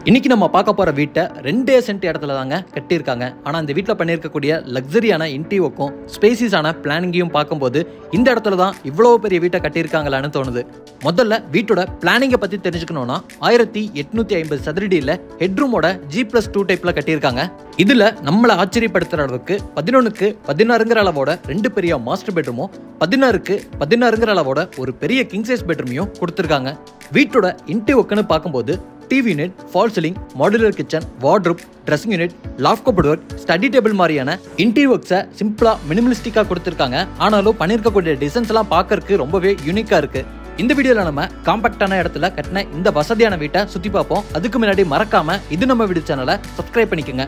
இன்னைக்கு நம்ம பார்க்க போற வீட்டை ரெண்டே சென்ட் இடத்துல தாங்க கட்டியிருக்காங்க ஆனா இந்த வீட்டில் பண்ணியிருக்கக்கூடிய லக்ஸரியான இன்டீவோக்கும் ஸ்பேசிஸான பிளானிங்கையும் பார்க்கும்போது இந்த இடத்துல தான் இவ்வளவு பெரிய வீட்டை கட்டியிருக்காங்களான்னு தோணுது முதல்ல வீட்டோட பிளானிங்கை பத்தி தெரிஞ்சுக்கணும்னா ஆயிரத்தி எட்நூத்தி ஐம்பது சதுரடியில் ஹெட்ரூமோட ஜி பிளஸ் டூ டைப்ல கட்டியிருக்காங்க இதுல நம்மளை ஆச்சரியப்படுத்துற அளவுக்கு பதினொன்னுக்கு பதினாறுங்கிற அளவோட ரெண்டு பெரிய மாஸ்டர் பெட்ரூமும் பதினாறுக்கு பதினாறுங்கிற அளவோட ஒரு பெரிய கிங் சைஸ் பெட்ரூமையும் கொடுத்துருக்காங்க வீட்டோட இன்டீவோக்குன்னு பார்க்கும்போது TV unit fall ceiling modular kitchen wardrobe dressing unit loft cupboard work study table மாதிரியான இன்டீரியர் ஒர்க்ஸை சிம்பிளா மினிமலிஸ்டிக்கா கொடுத்துருக்காங்க ஆனாலும் பண்ணியிருக்கக்கூடிய டிசைன்ஸ் எல்லாம் பார்க்கறதுக்கு ரொம்பவே யூனிக்கா இருக்கு இந்த வீடியோல நம்ம காம்பாக்டான இடத்துல கட்டின இந்த வசதியான வீட்டை சுத்தி பார்ப்போம் அதுக்கு முன்னாடி மறக்காம இது நம்ம வீடியோ சேனலை சப்ஸ்கிரைப் பண்ணிக்கோங்க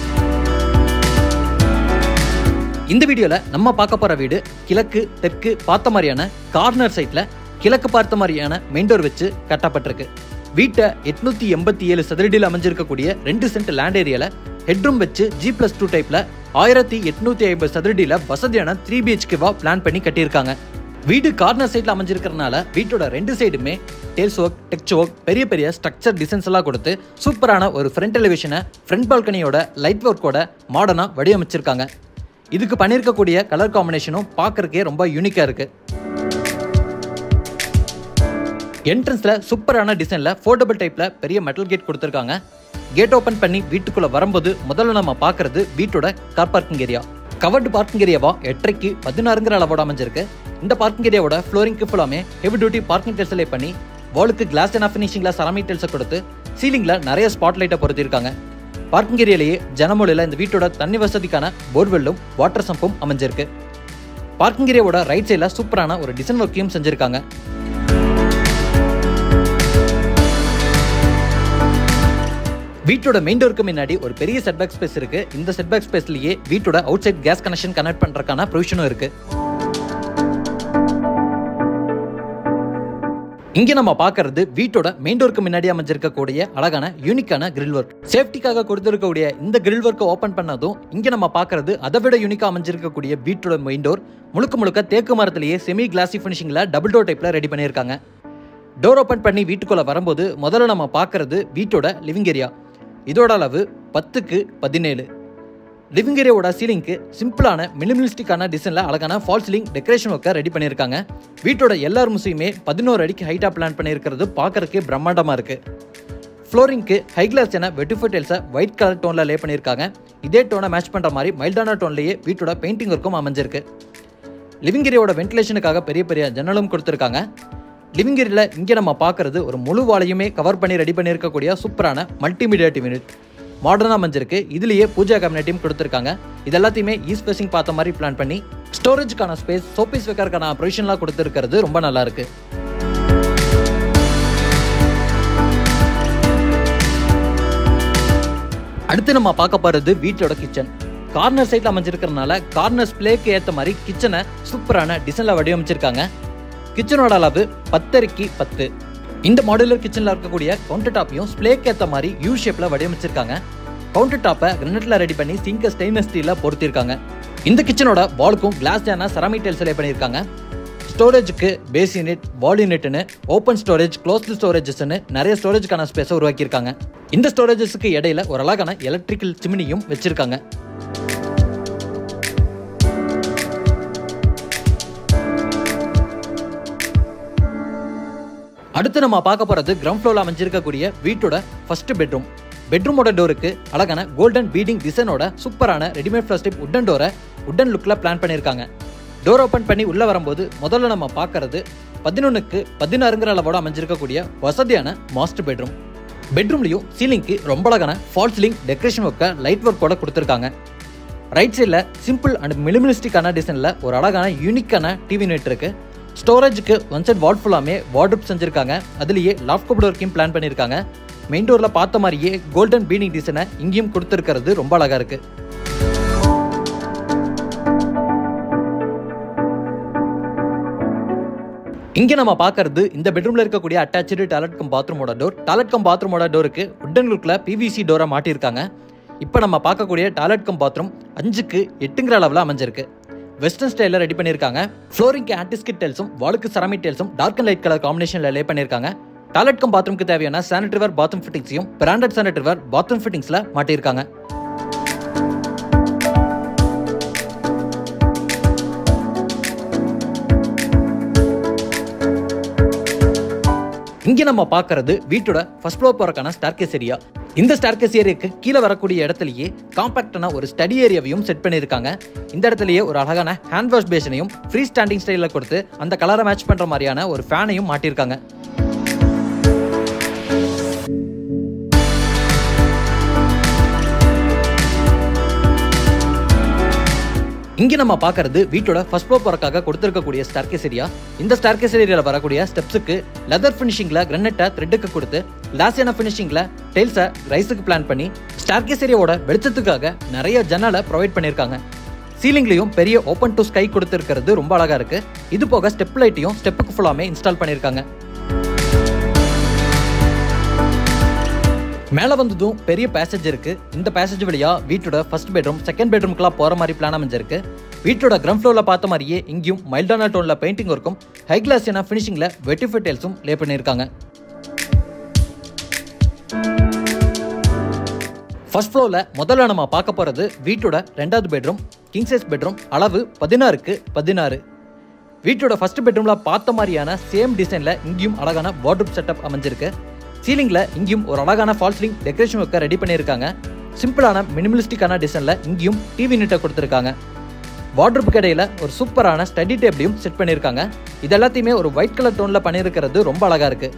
இந்த வீடியோல நம்ம பார்க்க போற வீடு கிழக்கு தெற்கு பார்த்த மாதிரியான கார்னர் சைட்ல கிழக்கு பார்த்த மாதிரியான மெயின் டோர் வச்சு கட்டப்பட்டிருக்கு வீட்டை எட்நூத்தி எண்பத்தி ஏழு சதுரடியில் அமைஞ்சிருக்கக்கூடிய ரெண்டு சென்ட் லேண்ட் ஏரியால ஹெட்ரூம் வச்சு ஜி பிளஸ் டூ டைப்ல ஆயிரத்தி எட்நூத்தி ஐம்பது சதுரடியில வசதியான த்ரீ பிஹெச்கேவா பிளான் பண்ணி கட்டியிருக்காங்க வீடு கார்னர் சைட்ல அமைஞ்சிருக்கிறதுனால வீட்டோட ரெண்டு சைடுமே டேல்ஸ் ஒர்க் டெக்ச் ஒர்க் பெரிய பெரிய ஸ்ட்ரக்சர் டிசைன்ஸ் எல்லாம் கொடுத்து சூப்பரான ஒரு ஃப்ரண்ட் எலிவேஷனை ஃப்ரண்ட் பால்கனியோட லைட் ஒர்க்கோட மாடர்னா வடிவமைச்சிருக்காங்க இதுக்கு பண்ணியிருக்கக்கூடிய கலர் காம்பினேஷனும் பார்க்கறக்கே ரொம்ப யூனிக்காக இருக்கு என்ட்ரன்ஸ்ல சூப்பரான டிசைன்ல ஃபோர்டபுள் டைப்ல பெரிய மெட்டல் கேட் கொடுத்துருக்காங்க கேட் ஓபன் பண்ணி வீட்டுக்குள்ள வரும்போது முதல்ல நம்ம பார்க்கறது வீட்டோட car parking area covered parking ஏரியாவா எட்டரைக்கு பதினாறுங்கிற அளவோட அமைஞ்சிருக்கு இந்த பார்க்கிங் ஏரியாவோட ஃப்ளோரிங்க்கு ஃபுல்லாமே heavy duty parking tiles lay பண்ணி வாலுக்கு கிளாஸ் அண்ட் ஃபினிஷிங்ல சராமிக் டெல்ஸை கொடுத்து சீலிங்ல நிறைய ஸ்பாட் லைட்டை பொருத்திருக்காங்க பார்க்கிங் ஏரியாலேயே ஜனமொழியில் இந்த வீட்டோட தண்ணி வசதிக்கான போர்வெல்லும் வாட்டர் சம்பும் அமைஞ்சிருக்கு பார்க்கிங் ஏரியாவோட ரைட் சைடில் சூப்பரான ஒரு டிசைன் ஒர்க்கையும் செஞ்சிருக்காங்க வீட்டோட மெயின் டோருக்கு முன்னாடி ஒரு பெரிய செட்பேக் ஸ்பேஸ் இருக்கு இந்த செட்பேக் ஸ்பேஸ்லயே வீட்டோட outside gas connection connect பண்றதுக்கான ப்ரொவிஷனும் இருக்கு இங்க நம்ம பார்க்கறது வீட்டோட மெயின் டோருக்கு முன்னாடி அமைஞ்சிருக்கக்கூடிய அழகான யூனிக்கான கிரில் ஒர்க் சேஃப்டிக்காக கொடுத்திருக்கக்கூடிய இந்த கிரில் ஒர்க்கை ஓபன் பண்ணதும் இங்க நம்ம பார்க்கறது அதை விட யூனிக்கா அமைஞ்சிருக்கக்கூடிய வீட்டோட மெயின் டோர் முழுக்க முழுக்க தேக்கு மரத்திலேயே செமி கிளாசி ஃபினிஷிங்ல டபுள் டோர் டைப்ல ரெடி பண்ணியிருக்காங்க டோர் ஓபன் பண்ணி வீட்டுக்குள்ள வரும்போது முதல்ல நம்ம பார்க்கறது வீட்டோட லிவிங் ஏரியா இதோட அளவு பத்துக்கு பதினேழு லிவிங் ஏரியாவோட சீலிங்க்கு சிம்பிளான மினிமலிஸ்டிக்கான டிசைனில் அழகான ஃபால் சீலிங் டெக்கரேஷன் ஒர்க்கை ரெடி பண்ணியிருக்காங்க வீட்டோட எல்லா ரூம்ஸையுமே பதினோரு அடிக்கு ஹைட்டாக பிளான் பண்ணியிருக்கிறது பார்க்கறதுக்கே பிரம்மாண்டமாக இருக்குது ஃப்ளோரிங்க்கு ஹை கிளாஸ் என வெட்டிஃபை டைல்ஸை ஒயிட் கலர் டோனில் லே பண்ணியிருக்காங்க இதே டோனை மேட்ச் பண்ணுற மாதிரி மைல்டான டோன்லேயே வீட்டோட பெயிண்டிங் ஒர்க்கும் அமைஞ்சிருக்கு லிவிங் ஏரியாவோட வென்டிலேஷனுக்காக பெரிய பெரிய ஜன்னலும் கொடுத்துருக்காங்க லிவிங் ஏரியாவில் இங்கே நம்ம பார்க்கறது ஒரு முழு வாலையுமே கவர் பண்ணி ரெடி பண்ணியிருக்கக்கூடிய சூப்பரான மல்டிமீடியா டிவி யூனிட் மாடர்னாக அமைஞ்சிருக்கு இதுலேயே பூஜா கேபினட்டையும் கொடுத்துருக்காங்க இது எல்லாத்தையுமே ஈஸ்ட் ஃபேசிங் பார்த்த மாதிரி பிளான் பண்ணி ஸ்டோரேஜ்க்கான ஸ்பேஸ் சோப்பீஸ் வைக்கிறதுக்கான ப்ரொவிஷன்லாம் கொடுத்துருக்கிறது ரொம்ப நல்லா இருக்கு அடுத்து நம்ம பார்க்க போறது வீட்டோட கிச்சன் கார்னர் சைட்ல அமைஞ்சிருக்கிறதுனால கார்னர் பிளேக்கு ஏற்ற மாதிரி கிச்சனை சூப்பரான டிசைன்ல வடிவமைச்சிருக்காங்க கிச்சனோட அளவு பத்தரைக்கு பத்து இந்த மாடுலர் கிச்சனில் இருக்கக்கூடிய கவுண்டர் டாப்பையும் ஸ்ப்ளேக்கு ஏற்ற மாதிரி யூ ஷேப்பில் வடிவமைச்சிருக்காங்க கவுண்டர் டாப்பை கிரனட்ல ரெடி பண்ணி சிங்க ஸ்டெயின்லெஸ் ஸ்டீலில் பொருத்திருக்காங்க இந்த கிச்சனோட வாலுக்கும் கிளாஸ் ஜான செராமிக் டைல்ஸ் லே பண்ணியிருக்காங்க ஸ்டோரேஜுக்கு பேஸ் யூனிட் வால் யூனிட்னு ஓப்பன் ஸ்டோரேஜ் க்ளோஸ்டு ஸ்டோரேஜஸ்னு நிறைய ஸ்டோரேஜ்க்கான ஸ்பேஸை உருவாக்கியிருக்காங்க இந்த ஸ்டோரேஜஸ்க்கு இடையில ஒரு அழகான எலக்ட்ரிக்கல் சிமினியும் வச்சிருக்காங்க அடுத்து நம்ம பார்க்க போறது கிரவுண்ட் ஃப்ளோர்ல அமைஞ்சிருக்கக்கூடிய வீட்டோட ஃபர்ஸ்ட் பெட்ரூம் பெட்ரூமோட டோருக்கு அழகான கோல்டன் பீடிங் டிசைனோட சூப்பரான ரெடிமேட் பிளாஸ்டிக் உட்டன் டோரை உட்டன் லுக்ல பிளான் பண்ணியிருக்காங்க டோர் ஓப்பன் பண்ணி உள்ள வரும்போது முதல்ல நம்ம பார்க்கறது பதினொன்னுக்கு பதினாறுங்கிற அளவோட அமைஞ்சிருக்கக்கூடிய வசதியான மாஸ்டர் பெட்ரூம் பெட்ரூம்லயும் சீலிங்க்கு ரொம்ப அழகான ஃபால் சீலிங் டெக்கரேஷன் ஒர்க்கை லைட் ஒர்க்கோட கொடுத்துருக்காங்க ரைட் சைடில் சிம்பிள் அண்ட் மினிமலிஸ்டிக்கான டிசைனில் ஒரு அழகான யூனிக்கான டிவி யூனிட் இருக்கு ஸ்டோரேஜுக்கு ஒன் சைட் வால் ஃபுல்லாமே வார்ட்ரூப் செஞ்சிருக்காங்க அதுலேயே லாஃப்ட் கபோர்ட் ஒர்க்கையும் பிளான் பண்ணியிருக்காங்க மெயின் டோரில் பார்த்த மாதிரியே கோல்டன் பீனிங் டிசைனை இங்கேயும் கொடுத்துருக்கிறது ரொம்ப அழகாக இருக்கு இங்கே நம்ம பார்க்கறது இந்த பெட்ரூம்ல இருக்கக்கூடிய அட்டாச்சு டாய்லெட் கம் பாத்ரூமோட டோர் டாய்லெட் கம் பாத்ரூமோட டோருக்கு உட்டன் லுக்கில் பிவிசி டோரை மாட்டியிருக்காங்க இப்போ நம்ம பார்க்கக்கூடிய டாய்லெட் கம் பாத்ரூம் அஞ்சுக்கு எட்டுங்கிற அளவில் அமைஞ்சிருக்கு வெஸ்டர்ன் ஸ்டைலில் ரெடி பண்ணியிருக்காங்க ஃப்ளோரிங்க்கு ஆன்டிஸ்கிட் டைல்ஸும் வாலுக்கு செராமிக் டைல்ஸும் டார்க் அண்ட் லைட் கலர் காம்பினேஷனில் லே பண்ணியிருக்காங்க டாய்லெட் கம் பாத்ரூம்க்கு தேவையான சானிட்டரிவர் பாத்ரூம் ஃபிட்டிங்ஸையும் பிராண்டட் சானிட்டரிவர் பாத்ரூம் ஃபிட்டிங்ஸ்ல மாட்டியிருக்காங்க இங்க நம்ம பார்க்கறது வீட்டோட ஃபர்ஸ்ட் ஃப்ளோர் போறக்கான ஸ்டார்கேஸ் ஏரியா இந்த ஸ்டார்கேஸ் ஏரியாக்கு கீழே வரக்கூடிய இடத்துலயே காம்பாக்டான ஒரு ஸ்டடி ஏரியாவையும் செட் பண்ணியிருக்காங்க இந்த இடத்துலயே ஒரு அழகான ஹேண்ட் வாஷ் பேஷனையும் ஃப்ரீ ஸ்டாண்டிங் ஸ்டைலில் கொடுத்து அந்த கலரை மேட்ச் பண்ற மாதிரியான ஒரு ஃபேனையும் மாட்டியிருக்காங்க இங்க நம்ம பார்க்கறது வீட்டோட ஃபர்ஸ்ட் ஃப்ளோர் போறக்காக கொடுத்திருக்கக்கூடிய ஸ்டார்கேஸ் ஏரியா இந்த ஸ்டார்கேஸ் ஏரியால வரக்கூடிய ஸ்டெப்ஸுக்கு லெதர் ஃபினிஷிங்ல கிரனட்டை த்ரெட்டுக்கு கொடுத்து லாசியான ஃபினிஷிங்ல டைல்ஸை ரைஸுக்கு பிளான் பண்ணி ஸ்டார்கேஸ் ஏரியாவோட வெளிச்சத்துக்காக நிறைய ஜன்னலை ப்ரொவைட் பண்ணியிருக்காங்க சீலிங்லயும் பெரிய ஓப்பன் டு ஸ்கை கொடுத்திருக்கிறது ரொம்ப அழகா இருக்கு இது போக ஸ்டெப் லைட்டையும் ஸ்டெப்புக்கு ஃபுல்லாமே இன்ஸ்டால் பண்ணியிருக்காங்க மேலே வந்ததும் பெரிய பேசேஜ் இருக்கு இந்த பேசேஜ் வழியா வீட்டோட ஃபர்ஸ்ட் பெட்ரூம் செகண்ட் பெட்ரூம்க்குலாம் போற மாதிரி பிளான் அமைஞ்சிருக்கு வீட்டோட கிரவுண்ட் ஃப்ளோர்ல பார்த்த மாதிரியே இங்கேயும் மைல்டான டோன்ல பெயிண்டிங் ஒர்க்கும் ஹை கிளாஸியான ஃபினிஷிங்ல வெட்டிஃபை டைல்ஸும் லே பண்ணியிருக்காங்க ஃபர்ஸ்ட் ஃப்ளோரில் முதல்ல நம்ம பார்க்க போகிறது வீட்டோட ரெண்டாவது பெட்ரூம் கிங் சைஸ் பெட்ரூம் அளவு பதினாறுக்கு பதினாறு வீட்டோட ஃபர்ஸ்ட் பெட்ரூமில் பார்த்த மாதிரியான சேம் டிசைனில் இங்கேயும் அழகான வார்ட்ரூப் செட்டப் அமைஞ்சிருக்கு சீலிங்கில் இங்கேயும் ஒரு அழகான ஃபால் சீலிங் டெக்கரேஷன் ஒர்க்கை ரெடி பண்ணியிருக்காங்க சிம்பிளான மினிமலிஸ்டிக்கான டிசைனில் இங்கேயும் டிவி நீட்டை கொடுத்துருக்காங்க வார்ட்ரூப்புக்கு இடையில ஒரு சூப்பரான ஸ்டடி டேபிளையும் செட் பண்ணியிருக்காங்க இது எல்லாத்தையுமே ஒரு ஒயிட் கலர் டோனில் பண்ணியிருக்கிறது ரொம்ப அழகாக இருக்குது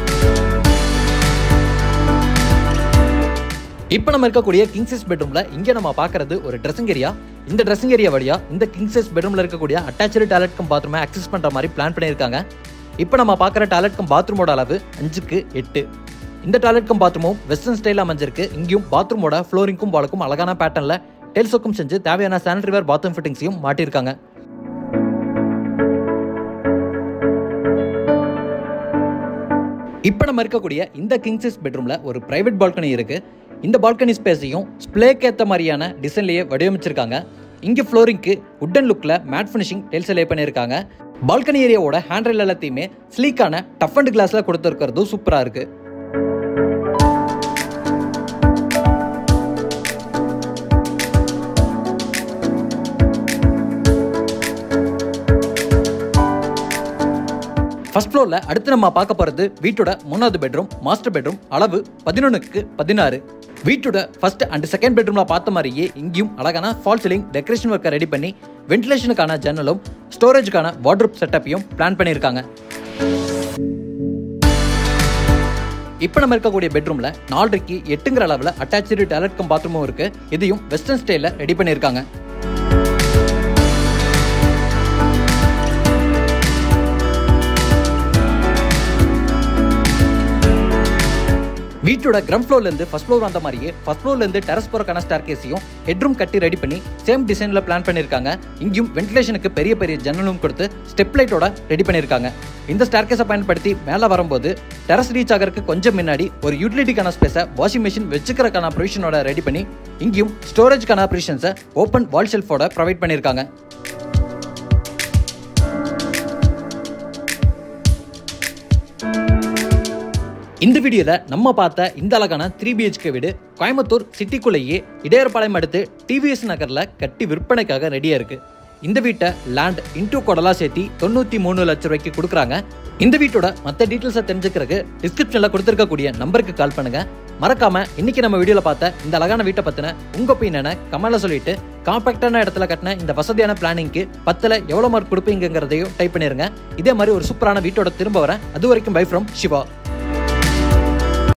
இப்போ நம்ம இருக்கக்கூடிய கிங் சைஸ் பெட்ரூம்ல இங்க நம்ம பார்க்கறது ஒரு ட்ரெஸ்ஸிங் ஏரியா இந்த ட்ரெஸ்ஸிங் ஏரியா வழியா இந்த கிங் சைஸ் பெட்ரூம்ல இருக்கக்கூடிய அட்டாச்சு டாய்லெட் கம் பாத்ரூமை அக்சஸ் பண்ற மாதிரி பிளான் பண்ணியிருக்காங்க இப்போ நம்ம பார்க்குற டாய்லெட் கம் பாத்ரூமோட அளவு அஞ்சுக்கு எட்டு இந்த டாய்லெட் கம் பாத்ரூமும் வெஸ்டர்ன் ஸ்டைல் அமைஞ்சிருக்கு இங்கேயும் பாத்ரூமோட ஃப்ளோரிங்க்கும் வாலுக்கும் அழகான பேட்டர்ல டெல்ஸோக்கும் செஞ்சு தேவையான சானிட்டரிவேர் பாத்ரூம் ஃபிட்டிங்ஸையும் மாட்டியிருக்காங்க இப்போ நம்ம இருக்கக்கூடிய இந்த கிங் சைஸ் பெட்ரூம்ல ஒரு பிரைவேட் பால்கனி இருக்கு இந்த பால்கனி ஸ்பேஸையும் ஸ்ப்ளேக்கு ஏற்ற மாதிரியான டிசைன்லேயே வடிவமைச்சிருக்காங்க இங்கே ஃப்ளோரிங்க்கு உட்டன் லுக்கில் மேட் ஃபினிஷிங் டெல்ஸ் லே பண்ணியிருக்காங்க பால்கனி ஏரியாவோட ஹேண்ட்ரெல் எல்லாத்தையுமே ஸ்லீக்கான டஃப் அண்ட் கிளாஸில் கொடுத்துருக்கிறதும் சூப்பராக இருக்குது ஃபர்ஸ்ட் ஃப்ளோரில் அடுத்து நம்ம பார்க்க போகிறது வீட்டோட மூணாவது பெட்ரூம் மாஸ்டர் பெட்ரூம் அளவு பதினொன்றுக்கு பதினாறு வீட்டோட ஃபர்ஸ்ட் அண்ட் செகண்ட் பெட்ரூமில் பார்த்த மாதிரியே இங்கேயும் அழகான ஃபால் சீலிங் டெக்கரேஷன் ஒர்க்கை ரெடி பண்ணி வென்டிலேஷனுக்கான ஜன்னலும் ஸ்டோரேஜுக்கான வார்ட்ரூப் செட்டப்பையும் பிளான் பண்ணியிருக்காங்க இப்போ நம்ம இருக்கக்கூடிய பெட்ரூமில் நாலரைக்கு எட்டுங்கிற அளவில் அட்டாச்சு டாய்லெட் கம் பாத்ரூமும் இருக்குது இதையும் வெஸ்டர்ன் ஸ்டைலில் ரெடி பண்ணியிருக்காங்க வீட்டோட கிரவுண்ட் ஃப்ளோர்ல இருந்து ஃபர்ஸ்ட் ஃப்ளோர் வந்த மாதிரியே ஃபர்ஸ்ட் ஃப்ளோர்ல இருந்து டெரஸ் போறக்கான ஸ்டார் கேஸையும் ஹெட்ரூம் கட்டி ரெடி பண்ணி சேம் டிசைன்ல பிளான் பண்ணிருக்காங்க இங்கேயும் வென்டிலேஷனுக்கு பெரிய பெரிய ஜன்னலும் கொடுத்து ஸ்டெப் லைட்டோட ரெடி பண்ணிருக்காங்க இந்த ஸ்டார் கேஸை பயன்படுத்தி மேலே வரும்போது டெரஸ் ரீச் ஆகிறதுக்கு கொஞ்சம் முன்னாடி ஒரு யூட்டிலிட்டிக்கான ஸ்பேஸை வாஷிங் மிஷின் வச்சுக்கிறக்கான ப்ரொவிஷனோட ரெடி பண்ணி இங்கேயும் ஸ்டோரேஜ்க்கான ப்ரொவிஷன்ஸை ஓப்பன் வால் ஷெல்ஃபோட ப்ரொவைட் பண்ணியிருக்காங்க இந்த வீடியோல நம்ம பார்த்த இந்த அழகான த்ரீ பிஹெச்கே வீடு கோயம்புத்தூர் சிட்டிக்குள்ளேயே இடையர்பாளையம் அடுத்து டிவிஎஸ் நகர்ல கட்டி விற்பனைக்காக ரெடியா இருக்கு இந்த வீட்டை லேண்ட் இன்டூ கொடலா சேர்த்தி தொண்ணூத்தி மூணு லட்சம் ரூபாய்க்கு கொடுக்குறாங்க இந்த வீட்டோட மற்ற டீட்டெயில்ஸை தெரிஞ்சுக்கிறதுக்கு டிஸ்கிரிப்ஷன்ல கொடுத்துருக்கக்கூடிய நம்பருக்கு கால் பண்ணுங்க மறக்காம இன்னைக்கு நம்ம வீடியோல பார்த்த இந்த அழகான வீட்டை பத்தின உங்க ஒப்பீனியனை கமெண்ட்ல சொல்லிட்டு காம்பாக்டான இடத்துல கட்டின இந்த வசதியான பிளானிங்க்கு பத்துல எவ்வளவு மார்க் கொடுப்பீங்கிறதையும் டைப் பண்ணிருங்க இதே மாதிரி ஒரு சூப்பரான வீட்டோட திரும்ப வரேன் அது வரைக்கும் பை ஃப்ரம் சிவா